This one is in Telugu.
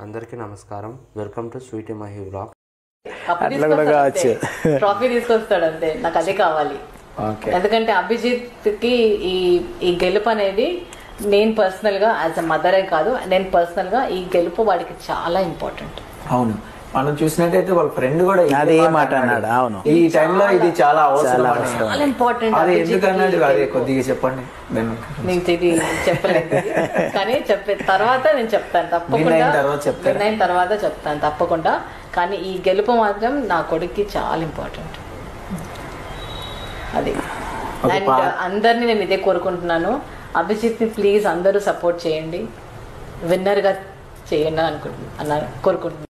అందరికీ నమస్కారం welcome to Sweety Mahi blog cup అట్లా కూడా తీసుకొస్తాడు కావచ్చు. అంతే. ట్రాఫీ తీసుకొస్తాడు అంతే నాకు అదే కావాలి ఓకే ఎందుకంటే అభిజిత్ కి ఈ ఈ గెలుపు అనేది నేను పర్సనల్ గా యాజ్ అ మదర్ కాదు నేను పర్సనల్ గా ఈ గెలుపు వాడికి చాలా ఇంపార్టెంట్ అవును మనం చూసినట్టయితే వాళ్ళ ఫ్రెండ్ కూడా ఇదే అదే మాట అన్నాడు, అవును. ఈ టైంలో ఇది చాలా అవసరం అని. చాలా ఇంపార్టెంట్ అది ఎందుకు అన్నాడు అదే కొద్దిగా చెప్పండి దాన్ని. నేను ఇది చెప్పలేదు కానీ చెప్పే తర్వాత నేను చెప్తాను Win తప్పకుండా అయిన తర్వాత చెప్తారా? Win అయిన తర్వాత చెప్తాను తప్పకుండా కానీ ఈ గెలుపు మాత్రం నా కొడుక్కి చాలా ఇంపార్టెంట్ అది ఒక అండ్ పా- అందరినీ నేను ఇదే కోరుకుంటున్నాను అభిజిత్ని ప్లీజ్ అందరూ సపోర్ట్ చేయండి విన్నర్గా చేయండి అనుకుంటున్నాను అన్నారు కోరుకుంటున్నాను